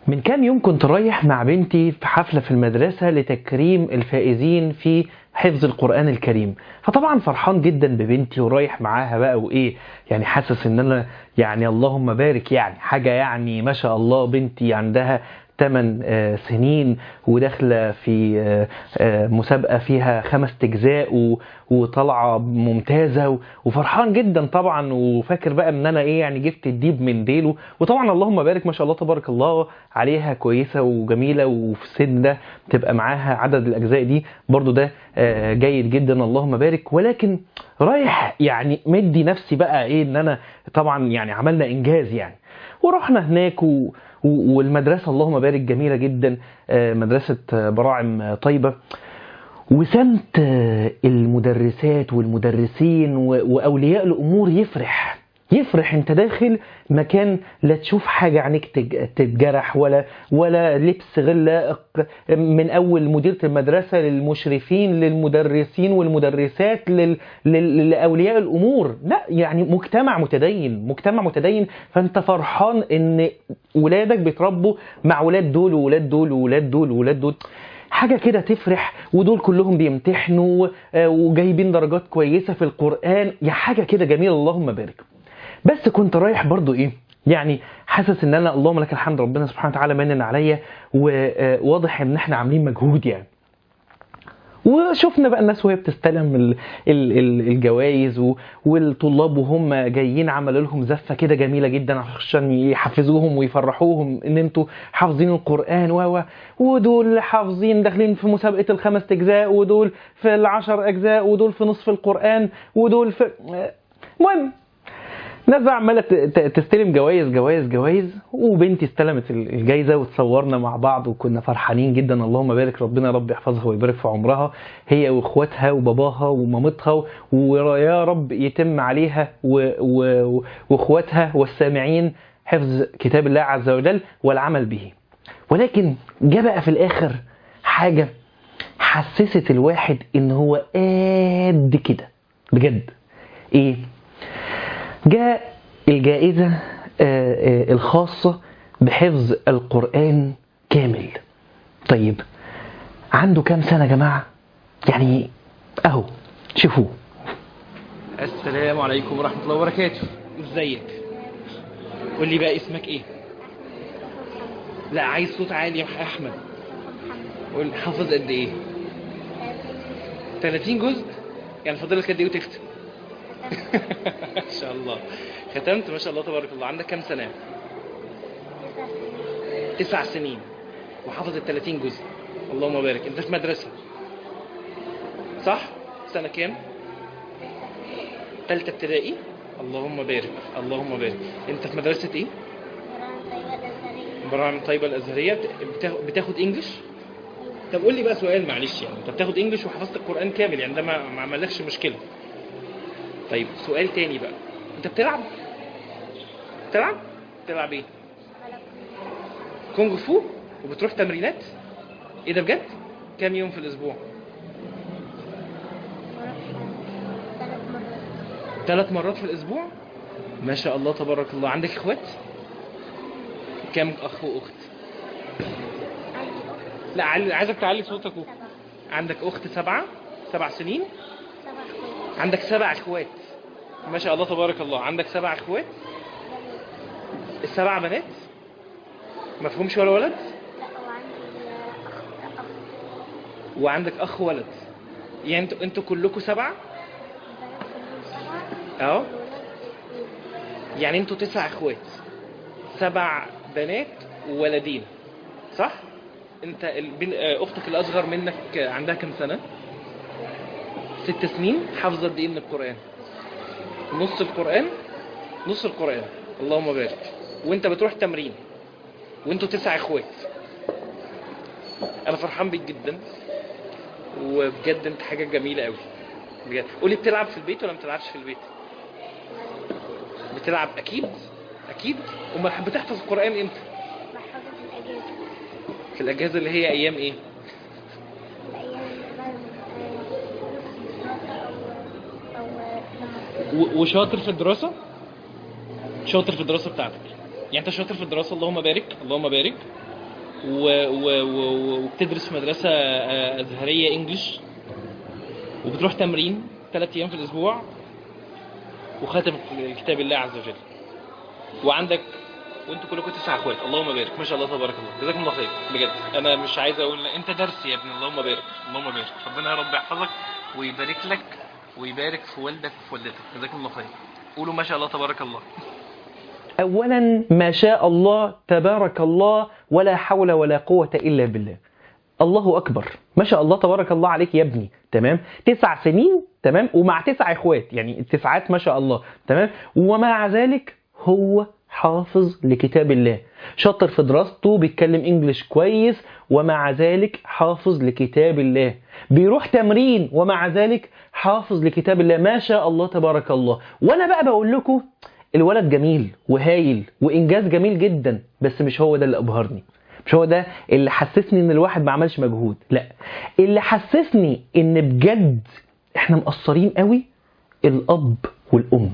من كام يوم كنت رايح مع بنتي في حفلة في المدرسة لتكريم الفائزين في حفظ القرآن الكريم فطبعا فرحان جدا ببنتي ورايح معاها بقى وإيه يعني حاسس إن أنا يعني اللهم بارك يعني حاجة يعني ما شاء الله بنتي عندها 8 سنين وداخلة في آه، آه، مسابقة فيها خمس أجزاء و- وطالعة ممتازة و- وفرحان جدا طبعا وفاكر بقى ان انا ايه يعني جبت الديب من ديله وطبعا اللهم بارك ما شاء الله تبارك الله عليها كويسة وجميلة وفي السن ده تبقى معاها عدد الأجزاء دي برضو ده آه، جيد جدا اللهم بارك ولكن رايح يعني مدي نفسي بقى ايه ان انا طبعا يعني عملنا انجاز يعني ورحنا هناك و... و- والمدرسة اللهم بارك جميلة جدا آه، مدرسة آه، براعم آه، طيبة وسمت آه، المدرسات والمدرسين و- وأولياء الأمور يفرح يفرح انت داخل مكان لا تشوف حاجة عينيك تج- تتجرح ولا ولا لبس غير لائق من اول مديرة المدرسة للمشرفين للمدرسين والمدرسات لل... لل... لاولياء الامور لا يعني مجتمع متدين مجتمع متدين فانت فرحان ان ولادك بيتربوا مع ولاد دول وولاد دول وولاد دول وولاد دول حاجة كده تفرح ودول كلهم بيمتحنوا آه، وجايبين درجات كويسة في القرآن يا حاجة كده جميلة اللهم بارك بس كنت رايح برضو ايه يعني حاسس ان انا اللهم لك الحمد ربنا سبحانه وتعالى منن عليا وواضح ان احنا عاملين مجهود يعني وشفنا بقى الناس وهي بتستلم ال- ال- ال- الجوائز و- والطلاب وهم جايين عملوا لهم زفه كده جميله جدا عشان يحفزوهم ويفرحوهم ان انتوا حافظين القران و و ودول حافظين داخلين في مسابقه الخمس اجزاء ودول في العشر اجزاء ودول في نصف القران ودول في المهم ناس بقى عماله ت- ت- تستلم جوائز جوائز جوائز وبنتي استلمت ال- الجايزه وتصورنا مع بعض وكنا فرحانين جدا اللهم بارك ربنا رب يحفظها ويبارك في عمرها هي واخواتها وباباها ومامتها ويا رب يتم عليها و- و- واخواتها والسامعين حفظ كتاب الله عز وجل والعمل به ولكن جاء بقى في الاخر حاجه حسست الواحد ان هو قد كده بجد ايه جاء الجائزة آه، آه، الخاصة بحفظ القرآن كامل طيب عنده كام سنة يا جماعة يعني اهو شوفوه السلام عليكم ورحمة الله وبركاته ازيك قول لي بقى اسمك ايه لا عايز صوت عالي يا احمد قول حافظ قد ايه 30 جزء يعني فاضل لك قد ايه وتختم ما شاء الله ختمت ما شاء الله تبارك الله عندك كام سنة تسع سنين وحافظ ال 30 جزء اللهم بارك انت في مدرسة صح سنة كام تالتة ابتدائي اللهم بارك اللهم بارك انت في مدرسة ايه براعم طيبة الازهرية بت- بتاخد, بتاخد انجلش طب قول لي بقى سؤال معلش يعني انت بتاخد انجلش وحفظت القرآن كامل يعني ده ما ما عملكش مشكلة طيب سؤال تاني بقى انت بتلعب بتلعب بتلعب ايه كونغ فو وبتروح تمرينات ايه ده بجد كام يوم في الاسبوع ثلاث مرات في الاسبوع ما شاء الله تبارك الله عندك اخوات كام اخ واخت لا عل- عايزك تعلي صوتك و... عندك اخت سبعة سبع سنين عندك سبع اخوات ما شاء الله تبارك الله عندك سبع اخوات السبع بنات مفهومش ولا ولد وعندك اخ ولد يعني انتوا انتوا كلكم سبعة اهو يعني انتوا تسع اخوات سبع بنات وولدين صح انت البن... آه، اختك الاصغر منك آه، عندها كام سنه ست سنين حافظه قد ايه من القران نص القران نص القران اللهم بارك وانت بتروح تمرين وانتوا تسع اخوات انا فرحان بيك جدا وبجد انت حاجه جميله قوي بجد قولي بتلعب في البيت ولا ما بتلعبش في البيت بتلعب اكيد اكيد امال بتحفظ القران امتى في الاجازه اللي هي ايام ايه و- وشاطر في الدراسه شاطر في الدراسه بتاعتك يعني انت شاطر في الدراسه اللهم بارك اللهم بارك و... و... و... وبتدرس في مدرسه آه، ازهريه انجلش وبتروح تمرين ثلاث ايام في الاسبوع وخاتم كتاب الله عز وجل وعندك وانتوا كلكم تسع اخوات اللهم بارك ما شاء الله تبارك الله جزاكم الله خير بجد انا مش عايز اقول انت درس يا ابني اللهم بارك اللهم بارك ربنا يا رب يحفظك ويبارك لك ويبارك في والدك وفي والدتك جزاكم الله خير قولوا ما شاء الله تبارك الله اولا ما شاء الله تبارك الله ولا حول ولا قوه الا بالله الله اكبر ما شاء الله تبارك الله عليك يا ابني تمام تسع سنين تمام ومع تسع اخوات يعني التسعات ما شاء الله تمام ومع ذلك هو حافظ لكتاب الله شاطر في دراسته بيتكلم انجليش كويس ومع ذلك حافظ لكتاب الله بيروح تمرين ومع ذلك حافظ لكتاب الله ما شاء الله تبارك الله وانا بقى بقول لكم الولد جميل وهايل وانجاز جميل جدا بس مش هو ده اللي ابهرني مش هو ده اللي حسسني ان الواحد ما عملش مجهود لا اللي حسسني ان بجد احنا مقصرين قوي الاب والام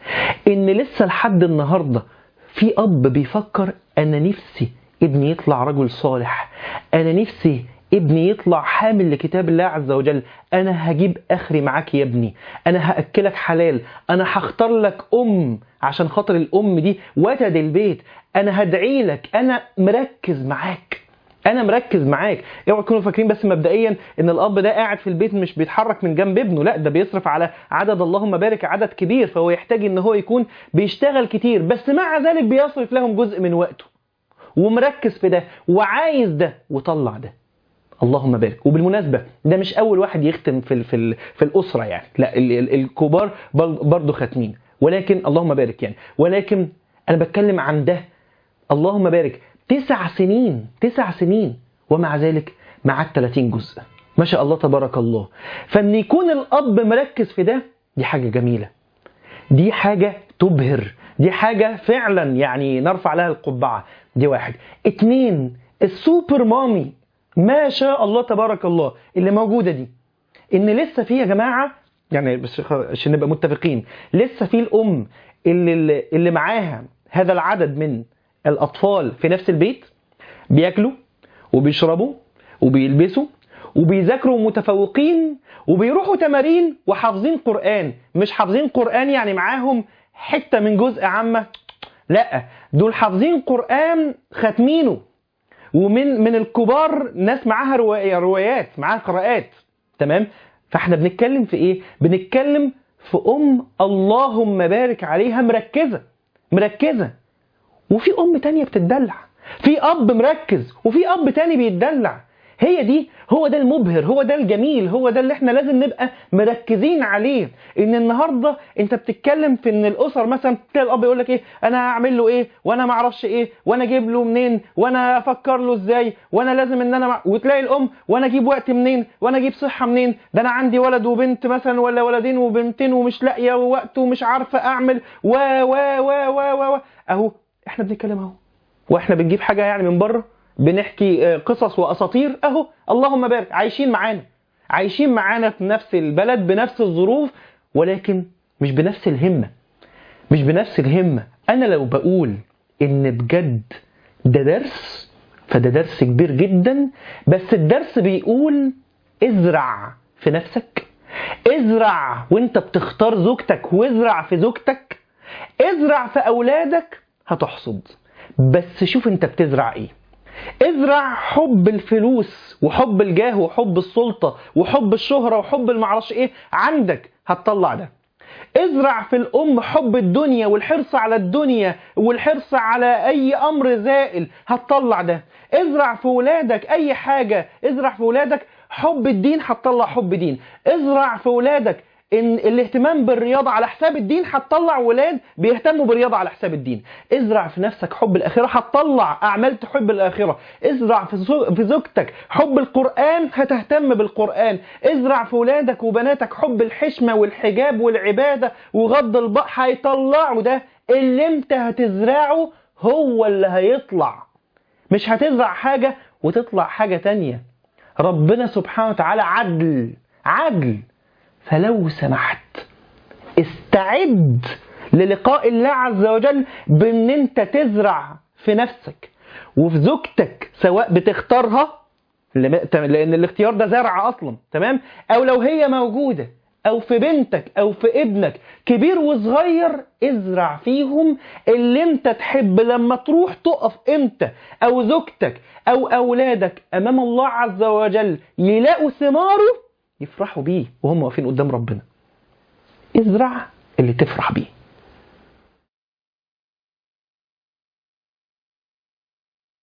ان لسه لحد النهارده في اب بيفكر انا نفسي ابني يطلع رجل صالح انا نفسي ابني يطلع حامل لكتاب الله عز وجل انا هجيب اخري معاك يا ابني انا هاكلك حلال انا هختار لك ام عشان خاطر الام دي وتد البيت انا هدعي لك انا مركز معاك انا مركز معاك اوعوا تكونوا فاكرين بس مبدئيا ان الاب ده قاعد في البيت مش بيتحرك من جنب ابنه لا ده بيصرف على عدد اللهم بارك عدد كبير فهو يحتاج ان هو يكون بيشتغل كتير بس مع ذلك بيصرف لهم جزء من وقته ومركز في ده وعايز ده وطلع ده اللهم بارك وبالمناسبة ده مش أول واحد يختم في ال في, ال في الأسرة يعني لا ال ال الكبار برضه ختمين ولكن اللهم بارك يعني ولكن أنا بتكلم عن ده اللهم بارك تسع سنين تسع سنين ومع ذلك معاه 30 جزء ما شاء الله تبارك الله فان يكون الاب مركز في ده دي حاجه جميله دي حاجه تبهر دي حاجه فعلا يعني نرفع لها القبعه دي واحد اتنين السوبر مامي ما شاء الله تبارك الله اللي موجوده دي ان لسه في يا جماعه يعني بس عشان نبقى متفقين لسه في الام اللي اللي معاها هذا العدد من الاطفال في نفس البيت بياكلوا وبيشربوا وبيلبسوا وبيذاكروا متفوقين وبيروحوا تمارين وحافظين قرآن مش حافظين قرآن يعني معاهم حتة من جزء عامة لا دول حافظين قرآن ختمينه ومن من الكبار ناس معاها روايات معاها قراءات تمام فاحنا بنتكلم في ايه بنتكلم في ام اللهم بارك عليها مركزه مركزه وفي ام تانية بتتدلع في اب مركز وفي اب تاني بيتدلع هي دي هو ده المبهر هو ده الجميل هو ده اللي احنا لازم نبقى مركزين عليه ان النهارده انت بتتكلم في ان الاسر مثلا تلاقي الاب يقول لك ايه انا هعمل له ايه وانا ما اعرفش ايه وانا اجيب له منين وانا افكر له ازاي وانا لازم ان انا مع... وتلاقي الام وانا اجيب وقت منين وانا اجيب صحه منين ده انا عندي ولد وبنت مثلا ولا ولدين وبنتين ومش لاقيه ووقت ومش عارفه اعمل و و و و و اهو احنا بنتكلم اهو واحنا بنجيب حاجه يعني من بره بنحكي قصص واساطير اهو اللهم بارك عايشين معانا عايشين معانا في نفس البلد بنفس الظروف ولكن مش بنفس الهمه مش بنفس الهمه انا لو بقول ان بجد ده درس فده درس كبير جدا بس الدرس بيقول ازرع في نفسك ازرع وانت بتختار زوجتك وازرع في زوجتك ازرع في اولادك هتحصد بس شوف انت بتزرع ايه ازرع حب الفلوس وحب الجاه وحب السلطة وحب الشهرة وحب المعرفش ايه عندك هتطلع ده ازرع في الام حب الدنيا والحرص على الدنيا والحرص على اي امر زائل هتطلع ده ازرع في ولادك اي حاجة ازرع في ولادك حب الدين هتطلع حب دين ازرع في ولادك ان الاهتمام بالرياضه على حساب الدين هتطلع ولاد بيهتموا بالرياضه على حساب الدين ازرع في نفسك حب الاخره هتطلع اعمال تحب الاخره ازرع في في زوجتك حب القران هتهتم بالقران ازرع في ولادك وبناتك حب الحشمه والحجاب والعباده وغض البق هيطلعوا ده اللي انت هتزرعه هو اللي هيطلع مش هتزرع حاجه وتطلع حاجه تانية ربنا سبحانه وتعالى عدل عدل فلو سمحت استعد للقاء الله عز وجل بان انت تزرع في نفسك وفي زوجتك سواء بتختارها لما- لان الاختيار ده زرع اصلا تمام او لو هي موجوده او في بنتك او في ابنك كبير وصغير ازرع فيهم اللي انت تحب لما تروح تقف انت او زوجتك او اولادك امام الله عز وجل يلاقوا ثماره يفرحوا بيه وهم واقفين قدام ربنا ازرع اللي تفرح بيه